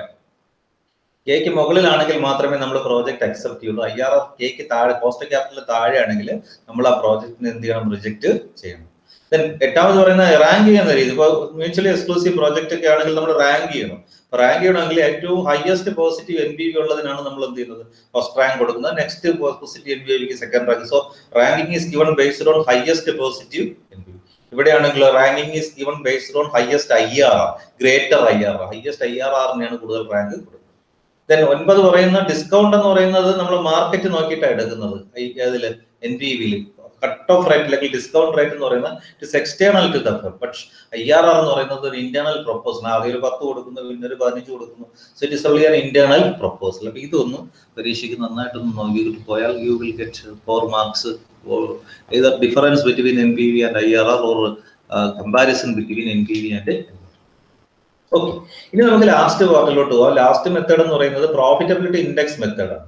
കെക്ക് മുകളിലാണെങ്കിൽ മാത്രമേ നമ്മൾ പ്രോജക്റ്റ് അക്സെപ്റ്റ് ചെയ്യുള്ളൂ ഐ ആർ ആർ കെക്ക് താഴെ കോസ്റ്റ് ഓഫ് ക്യാപിറ്റൽ താഴെ ആണെങ്കിൽ നമ്മൾ ആ പ്രോജക്റ്റിന് എന്ത് ചെയ്യണം റിജക്ട് ചെയ്യണം ദെൻ എട്ടാമത് പറയുന്ന റാങ്ക് ചെയ്യുന്ന രീതി ഇപ്പോൾ മ്യൂച്വലി എക്സ്ക്ലൂസീവ് പ്രോജക്റ്റ് ഒക്കെ ആണെങ്കിൽ നമ്മൾ റാങ്ക് ചെയ്യണം റാങ്ക് ചെയ്യണമെങ്കിൽ ഏറ്റവും highest positive N P V ഉള്ളതിനാണ് നമ്മൾ എന്ത് ചെയ്യുന്നത് ഫസ്റ്റ് റാങ്ക് കൊടുക്കുന്നത് നെക്സ്റ്റ് പോസിറ്റീവ് എൻ ബി വിക്ക് second rank so ranking is given based on highest positive N P ഇവിടെയാണെങ്കിൽ ranking is given based on highest I R R greater I R R highest I R ആറിനെയാണ് കൂടുതൽ rank കൊടുക്കുന്നത് then ഒൻപത് പറയുന്ന discount എന്ന് പറയുന്നത് നമ്മൾ market നോക്കിയിട്ടാണ് എടുക്കുന്നത് ഈ അതില് എൻ ബി വിയിൽ കട്ട് ഓഫ് റേറ്റ് അല്ലെങ്കിൽ ഡിസ്കൗണ്ട് റേറ്റ് എന്ന് പറയുന്നത് it's external to the firm but I R R എന്ന് പറയുന്നത് ഒരു ഇന്റേണൽ പ്രൊപ്പോസൽ ആദ്യം ഒരു പത്ത് കൊടുക്കുന്നു പിന്നെ ഒരു പതിനഞ്ച് കൊടുക്കുന്നു so it is only an internal proposal അപ്പൊ ഇതൊന്നും പരീക്ഷയ്ക്ക് നന്നായിട്ടൊന്ന് നോക്കിയിട്ട് പോയാൽ you will get four marks either difference between N P V and I R R or comparison between N P V and okay ഇനി നമുക്ക് ലാസ്റ്റ് പാർട്ടിലോട്ട് പോവാം ലാസ്റ്റ് മെത്തേഡ് എന്ന് പറയുന്നത് പ്രോഫിറ്റബിലിറ്റി ഇൻഡെക്സ് മെത്തേഡാണ്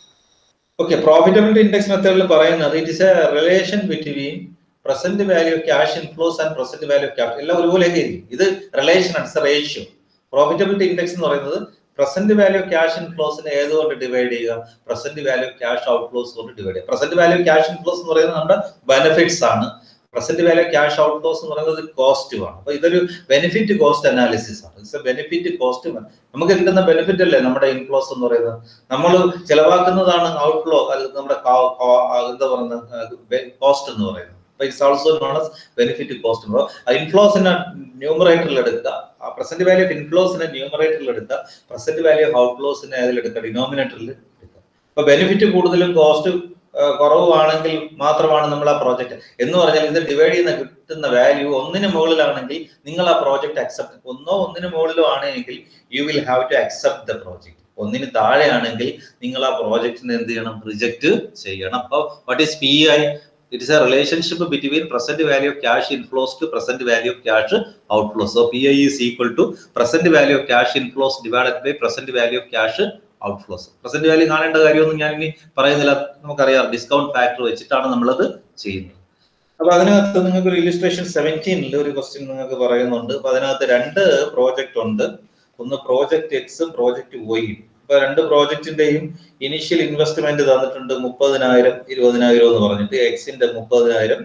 ഓക്കെ പ്രോഫിറ്റബിലിറ്റി ഇൻഡെക്സ് മെത്തേഡിൽ പറയുന്നത് it is a relation between present value of cash inflows and present value of cash എല്ലാം ഒരുപോലെയൊക്കെ ഇരിക്കും ഇത് റിലേഷൻ ആണ് റേഷ്യോ പ്രോഫിറ്റബിലിറ്റി ഇൻഡെക്സ് എന്ന് പറയുന്നത് പ്രസന്റ് വാല്യൂ ഓഫ് ക്യാഷ് ഇൻഫ്ലോസിനെ ഏതുകൊണ്ട് ഡിവൈഡ് ചെയ്യുക present value of cash outflows കൊണ്ട് ഡിവൈഡ് ചെയ്യുക present value of cash inflows എന്ന് പറയുന്നത് നമ്മുടെ ബെനിഫിറ്റ്സ് ആണ് പ്രസന്റ് വാല്യൂ ക്യാഷ് ഔട്ട്ഫ്ലോസ് എന്ന് പറയുന്നത് കോസ്റ്റുമാണ് അപ്പൊ ഇതൊരു ബെനിഫിറ്റ് കോസ്റ്റ് അനാലിസിസ് ആണ് ഇറ്റ്സ് എ ബെനിഫിറ്റ് കോസ്റ്റ് നമുക്ക് കിട്ടുന്ന ബെനിഫിറ്റ് അല്ലേ നമ്മുടെ ഇൻഫ്ലോസ് എന്ന് പറയുന്നത് നമ്മൾ ചെലവാക്കുന്നതാണ് ഔട്ട്ഫ്ലോ നമ്മുടെ കാ- കാ- എന്താ പറയുന്നത് കോസ്റ്റ് എന്ന് പറയുന്നത് it's also known as benefit cost ഇൻഫ്ലോസിനെ ന്യൂമറേറ്ററിൽ എടുക്കുക പ്രസന്റ് വാല്യൂ ഓഫ് ഇൻഫ്ലോസിനെ ന്യൂമറേറ്ററിൽ എടുക്കുക പ്രസന്റ് വാല്യൂ ഓഫ് ഔട്ട്ഫ്ലോസിനെ അതിലെടുക്കുക ഡിനോമിനേറ്ററിൽ എടുക്കുക അപ്പൊ ബെനിഫിറ്റ് കൂടുതലും കോസ്റ്റ് കുറവാണെങ്കിൽ മാത്രമാണ് നമ്മൾ ആ പ്രോജക്റ്റ് എന്ന് പറഞ്ഞാൽ ഇത് ഡിവൈഡ് ചെയ്യുന്ന കിട്ടുന്ന വാല്യൂ ഒന്നിന് മുകളിലാണെങ്കിൽ നിങ്ങൾ ആ പ്രോജക്റ്റ് അക്സെപ്റ്റ് ഒന്നോ ഒന്നിന് മുകളിലോ ആണെങ്കിൽ you will have to accept the project ഒന്നിന് താഴെയാണെങ്കിൽ നിങ്ങൾ ആ പ്രോജക്റ്റിന് എന്ത് ചെയ്യണം റിജക്ട് ചെയ്യണം അപ്പോൾ what is P I it is a relationship between present value of cash inflows to present value of cash outflows so P I is equal to present value of cash inflows divided by present value of cash outflows present value കാണേണ്ട കാര്യമൊന്നും ഞാൻ ഇനി പറയുന്നില്ല നമുക്കറിയാം discount factor വെച്ചിട്ടാണ് നമ്മളത് ചെയ്യുന്നത് അപ്പൊ അതിനകത്ത് നിങ്ങൾക്ക് ഒരു ഇലിസ്ട്രേഷൻ സെവൻറ്റീനിൽ ഒരു ക്വസ്റ്റ്യൻ നിങ്ങൾക്ക് പറയുന്നുണ്ട് അപ്പൊ അതിനകത്ത് രണ്ട് പ്രോജക്റ്റ് ഉണ്ട് ഒന്ന് പ്രോജക്റ്റ് എക്സും പ്രോജക്റ്റ് വൈയും ഇപ്പൊ രണ്ട് പ്രോജക്റ്റിന്റെയും ഇനിഷ്യൽ ഇൻവെസ്റ്റ്മെന്റ് തന്നിട്ടുണ്ട് മുപ്പതിനായിരം ഇരുപതിനായിരം എന്ന് പറഞ്ഞിട്ട് എക്സിന്റെ മുപ്പതിനായിരം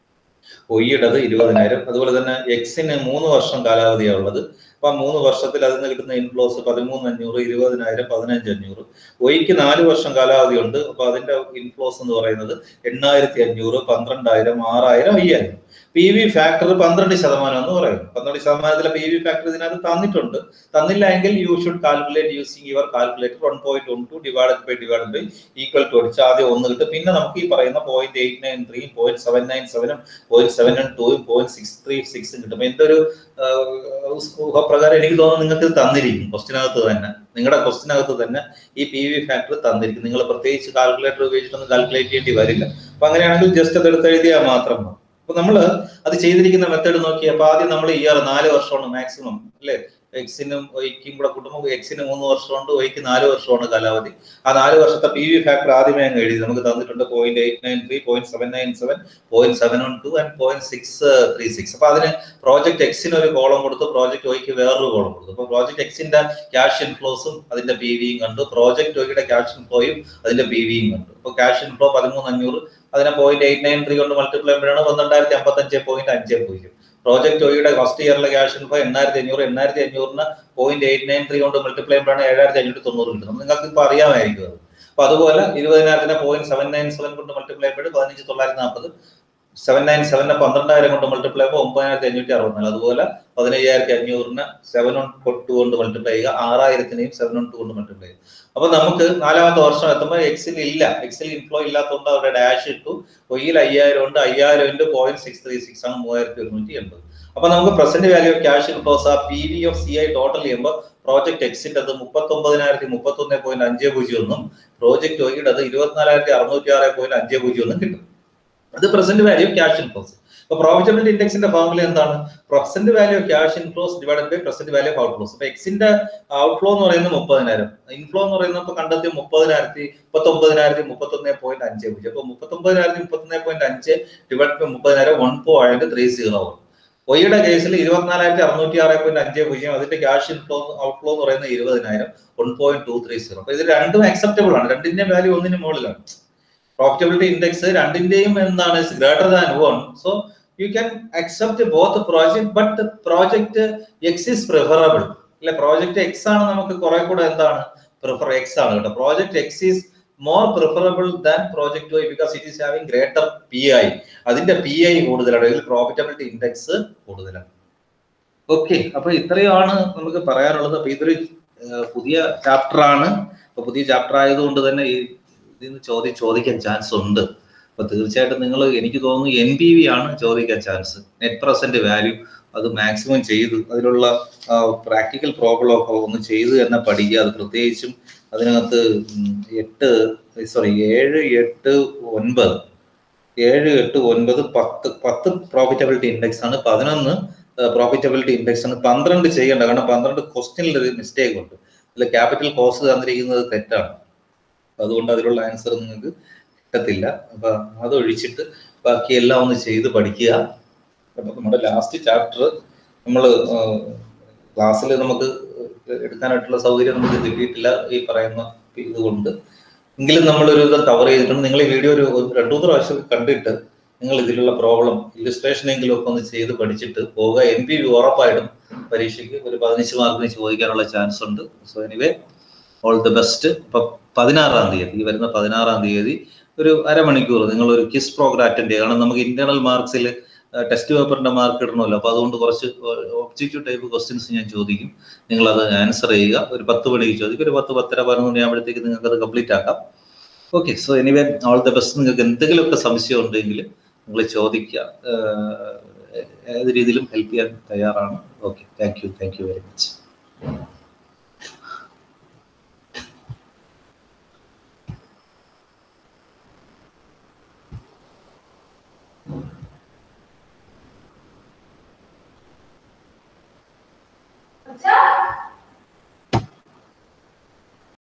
ഒയ്യുടേത് ഇരുപതിനായിരം അതുപോലെ തന്നെ എക്സിന് മൂന്ന് വർഷം കാലാവധിയാണ് ഉള്ളത് അപ്പൊ ആ മൂന്ന് വർഷത്തിൽ അതിൽ നിന്ന് കിട്ടുന്ന ഇൻഫ്ലോസ് പതിമൂന്ന് അഞ്ഞൂറ് ഇരുപതിനായിരം പതിനഞ്ച് അഞ്ഞൂറ് ഒയ്ക്ക് നാല് വർഷം കാലാവധി ഉണ്ട് അപ്പൊ അതിന്റെ ഇൻഫ്ലോസ് എന്ന് പറയുന്നത് എണ്ണായിരത്തി അഞ്ഞൂറ് പന്ത്രണ്ടായിരം ആറായിരം അയ്യായിരം പി വി ഫാക്ടർ പന്ത്രണ്ട് ശതമാനം എന്ന് പറയും പന്ത്രണ്ട് ശതമാനത്തിലെ പി വി ഫാക്ടർ ഇതിനകത്ത് തന്നിട്ടുണ്ട് തന്നില്ല എങ്കിൽ you should calculate using your calculator one point one two divided by divided by equal to അടിച്ച് ആദ്യം ഒന്ന് കിട്ടും പിന്നെ നമുക്ക് ഈ പറയുന്ന പോയിന്റ് എയ്റ്റ് നയൻ ത്രീയും പോയിന്റ് സെവൻ നയൻ സെവനും പോയിന്റ് സെവൻ നയൻ ടൂയും പോയിന്റ് സിക്സ് ത്രീ സിക്സും കിട്ടും എന്റെ ഒരു ഊഹപ്രകാരം എനിക്ക് തോന്നുന്നു നിങ്ങൾക്ക് ഇത് തന്നിരിക്കും ക്വസ്റ്റിനകത്ത് തന്നെ നിങ്ങളുടെ ക്വസ്റ്റിനകത്ത് തന്നെ ഈ പി വി ഫാക്ടർ തന്നിരിക്കും നിങ്ങൾ പ്രത്യേകിച്ച് കാൽക്കുലേറ്റർ ഉപയോഗിച്ചിട്ടൊന്നും കാൽക്കുലേറ്റ് ചെയ്യേണ്ടി വരില്ല അപ്പൊ അങ്ങനെയാണെങ്കിൽ ജസ്റ്റ് അത് എടുത്ത് എഴുതിയാൽ മാത്രം മതി അപ്പൊ നമ്മൾ അത് ചെയ്തിരിക്കുന്ന മെത്തേഡ് നോക്കി അപ്പൊ ആദ്യം നമ്മൾ ഇയർ നാല് വർഷമാണ് മാക്സിമം അല്ലെ എക്സിനും ഒയ്ക്കും കൂടെ കൂട്ടുമ്പോൾ എക്സിന് മൂന്ന് വർഷമുണ്ട് ഒയ്ക്ക് നാല് വർഷമാണ് കാലാവധി ആ നാല് വർഷത്തെ പി വി ഫാക്ടർ ആദ്യമേ അങ്ങ് എഴുതി നമുക്ക് തന്നിട്ടുണ്ട് point eight nine three point seven nine seven point seven one two and point six three six അപ്പൊ അതിന് പ്രോജക്ട് എക്സിന് ഒരു കോളം കൊടുത്തു പ്രോജക്ട് ഒയ്ക്ക് വേറൊരു കോളം കൊടുത്തു അപ്പൊ പ്രോജക്ട് എക്സിന്റെ ക്യാഷ് ഇൻഫ്ലോസും അതിന്റെ പി വിയും കണ്ടു പ്രോജക്ട് ഒയ്യുടെ ക്യാഷ് ഇൻഫ്ലോയും അതിന്റെ പി വിയും കണ്ടു അപ്പൊ ക്യാഷ് ഇൻഫ്ലോ പതിമൂന്ന് അഞ്ഞൂറ് അതിനെ പോയിന്റ് എയ്റ്റ് നയൻ ത്രീ കൊണ്ട് മൾട്ടിപ്ലൈ ചെയ്യുമ്പോഴാണ് പന്ത്രണ്ടായിരത്തി അമ്പത്തഞ്ച് പോയിന്റ് അഞ്ച് പൂജ്യം പ്രോജക്ട് ഒയുടെ ഫസ്റ്റ് ഇയറിലെ ക്യാഷ് ഇൻഫ്ലോ എണ്ണായിരത്തി അഞ്ഞൂറ് എണ്ണായിരത്തി അഞ്ഞൂറിന് പോയിന്റ് എയ്റ്റ് നയൻ ത്രീ കൊണ്ട് മൾട്ടിപ്ലൈ ചെയ്യുമ്പോഴാണ് ഏഴായിരത്തി അഞ്ഞൂറ്റി തൊണ്ണൂറ് കിട്ടുന്നത് നിങ്ങൾക്ക് ഇപ്പൊ അറിയാമായിരിക്കും അത് അപ്പൊ അതുപോലെ ഇരുപതിനായിരത്തിനെ പോയിന്റ് സെവൻ നയൻ സെവൻ കൊണ്ട് മൾട്ടിപ്ലൈ ചെയ്യുമ്പോൾ പതിനഞ്ച് തൊള്ളായിരത്തി നാൽപ്പത് സെവൻ നയൻ സെവനെ പന്ത്രണ്ടായിരം കൊണ്ട് മൾട്ടിപ്ലൈ ചെയ്യുമ്പോൾ ഒമ്പതിനായിരത്തി അഞ്ഞൂറ്റി അറുപത്തിനാല് അതുപോലെ പതിനയ്യായിരത്തി അഞ്ഞൂറിന് സെവൻ ഓൺ ടു കൊണ്ട് മൾട്ടിപ്ലൈ ചെയ്യുക ആറായിരത്തിനെയും സെവൻ ഓൺ ടു കൊണ്ട് മൾട്ടിപ്ലൈ ചെയ്യുക അപ്പൊ നമുക്ക് നാലാമത്തെ വർഷം എത്തുമ്പോൾ എക്സിൽ ഇല്ല എക്സിൽ ഇൻഫ്ലോ ഇല്ലാത്തതുകൊണ്ട് അവരുടെ ഡാഷ് ഇട്ടു ഒയ്യിൽ അയ്യായിരം ഉണ്ട് അയ്യായിരം into point six three six ആണ് മൂവായിരത്തി ഒരുന്നൂറ്റി എൺപത് അപ്പൊ നമുക്ക് present value of cash inflows ആ P V of C I total ചെയ്യുമ്പോൾ പ്രോജക്ട് എക്സിന്റെ അത് മുപ്പത്തി ഒമ്പതിനായിരത്തി മുപ്പത്തി ഒന്ന് പോയിന്റ് അഞ്ച് പൂജ്യം ഒന്നും പ്രോജക്ട് ഒയ്യുടെ അത് ഇരുപത്തിനാലായിരത്തി അറുന്നൂറ്റി ആറ് പോയിന്റ് അഞ്ച് പൂജ്യം ഒന്നും കിട്ടും അത് present value of cash inflows ഇപ്പൊ പ്രോഫിറ്റബിലിറ്റി ഇൻഡെക്സിന്റെ ഫോർമുല എന്താണ് present value of cash inflows divided by present value of outflows അപ്പൊ എക്സിന്റെ ഔട്ട്ഫ്ലോ എന്ന് പറയുന്നത് മുപ്പതിനായിരം ഇൻഫ്ലോ എന്ന് പറയുന്നത് ഇപ്പൊ കണ്ടെത്തിയ മുപ്പതിനായിരത്തി മുപ്പത്തി ഒമ്പതിനായിരത്തി മുപ്പത്തി ഒന്ന് പോയിന്റ് അഞ്ച് പൂജ്യം അപ്പൊ മുപ്പത്തി ഒമ്പതിനായിരത്തി മുപ്പത്തി ഒന്ന് പോയിന്റ് അഞ്ച് ഡിവൈഡ് ബൈ മുപ്പതിനായിരം one point three zero one ഒയുടെ കേസിൽ ഇരുപത്തിനാലായിരത്തി അറുന്നൂറ്റി ആറ് പോയിന്റ് അഞ്ച് പൂജ്യം അതിന്റെ ക്യാഷ് ഇൻഫ്ലോ ഔട്ട്ഫ്ലോ എന്ന് പറയുന്നത് ഇരുപതിനായിരം one point two three zero അപ്പൊ ഇത് രണ്ടും അക്സെപ്റ്റബിൾ ആണ് രണ്ടിന്റെ വാല്യൂ ഒന്നിന് മുകളിലാണ് പ്രോഫിറ്റബിലിറ്റി ഇൻഡെക്സ് രണ്ടിന്റെയും എന്താണ് greater than one so you can accept both project but project X is preferable അല്ലെ പ്രോജക്ട് എക്സ് ആണ് നമുക്ക് കുറെ കൂടെ എന്താണ് പ്രിഫർ എക്സ് ആണ് കേട്ടോ project X is more preferable than project Y because it is having greater P I അതിന്റെ P I കൂടുതലാണ് ഇതിൽ പ്രോഫിറ്റബിലിറ്റി ഇൻഡെക്സ് കൂടുതലാണ് ഓക്കെ അപ്പൊ ഇത്രയാണ് നമുക്ക് പറയാനുള്ളത് അപ്പൊ ഇതൊരു ഏഹ്, പുതിയ ചാപ്റ്റർ ആണ് അപ്പൊ പുതിയ ചാപ്റ്റർ ആയതുകൊണ്ട് തന്നെ ഈ ഇതിന് ചോദ്യം ചോദിക്കാൻ ചാൻസ് ഉണ്ട് അപ്പൊ തീർച്ചയായിട്ടും നിങ്ങൾ എനിക്ക് തോന്നുന്നു എൻ പി വി ആണ് ചോദിക്കാൻ ചാൻസ് നെറ്റ് പ്രസന്റ് വാല്യൂ അത് മാക്സിമം ചെയ്ത് അതിലുള്ള പ്രാക്ടിക്കൽ പ്രോബ്ലം ഒക്കെ ഒന്ന് ചെയ്ത് തന്നെ പഠിക്കുക അത് പ്രത്യേകിച്ചും അതിനകത്ത് ഉം, എട്ട് സോറി ഏഴ് എട്ട് ഒൻപത് ഏഴ് എട്ട് ഒൻപത് പത്ത് പത്ത് പ്രോഫിറ്റബിലിറ്റി ഇൻഡെക്സ് ആണ് പതിനൊന്ന് പ്രോഫിറ്റബിലിറ്റി ഇൻഡെക്സ് ആണ് പന്ത്രണ്ട് ചെയ്യേണ്ട കാരണം പന്ത്രണ്ട് ക്വസ്റ്റ്യനിൽ ഒരു മിസ്റ്റേക്ക് ഉണ്ട് അതിൽ ക്യാപിറ്റൽ കോസ്റ്റ് തന്നിരിക്കുന്നത് തെറ്റാണ് അതുകൊണ്ട് അതിലുള്ള ആൻസർ നിങ്ങൾക്ക് കിട്ടത്തില്ല അപ്പൊ അത് ഒഴിച്ചിട്ട് ബാക്കി എല്ലാം ഒന്ന് ചെയ്ത് പഠിക്കുക അപ്പൊ നമ്മുടെ ലാസ്റ്റ് ചാപ്റ്റർ നമ്മൾ ക്ലാസ്സിൽ നമുക്ക് എടുക്കാനായിട്ടുള്ള സൗകര്യം നമുക്ക് കിട്ടിയിട്ടില്ല ഈ പറയുന്ന ഇതുകൊണ്ട് എങ്കിലും നമ്മൾ ഒരു വിധം കവർ ചെയ്തിട്ടുണ്ട് നിങ്ങൾ ഈ വീഡിയോ ഒരു രണ്ടു മൂന്ന് പ്രാവശ്യം കണ്ടിട്ട് നിങ്ങൾ ഇതിലുള്ള പ്രോബ്ലം ഇലിസ്ട്രേഷൻ എങ്കിലും ഒക്കെ ഒന്ന് ചെയ്ത് പഠിച്ചിട്ട് പോവുക എൻ പി വി ഉറപ്പായിട്ടും പരീക്ഷയ്ക്ക് ഒരു പതിനഞ്ച് മാർക്കിന് ചോദിക്കാനുള്ള ചാൻസ് ഉണ്ട് so anyway all the best ഇപ്പൊ പതിനാറാം തീയതി ഈ വരുന്ന പതിനാറാം തീയതി ഒരു അരമണിക്കൂർ നിങ്ങൾ ഒരു കിസ് പ്രോഗ്രാം അറ്റൻഡ് ചെയ്യുക കാരണം നമുക്ക് ഇന്റേണൽ മാർക്സിൽ ടെസ്റ്റ് പേപ്പറിന്റെ മാർക്ക് ഇടണമല്ലോ അപ്പൊ അതുകൊണ്ട് കുറച്ച് ഒബ്ജക്റ്റീവ് ടൈപ്പ് ക്വസ്റ്റ്യൻസ് ഞാൻ ചോദിക്കും നിങ്ങൾ അത് ആൻസർ ചെയ്യുക ഒരു പത്ത് മണിക്ക് ചോദിക്കും ഒരു പത്ത് പത്തര പതിനൊന്ന് മണിയാകുമ്പോഴത്തേക്ക് നിങ്ങൾക്ക് അത് കംപ്ലീറ്റ് ആക്കാം okay so anyway all the best നിങ്ങൾക്ക് എന്തെങ്കിലുമൊക്കെ സംശയം ഉണ്ടെങ്കിൽ നിങ്ങൾ ചോദിക്കുക ഏഹ് ഏത് രീതിയിലും ഹെൽപ്പ് ചെയ്യാൻ തയ്യാറാണ് okay thank you thank you very much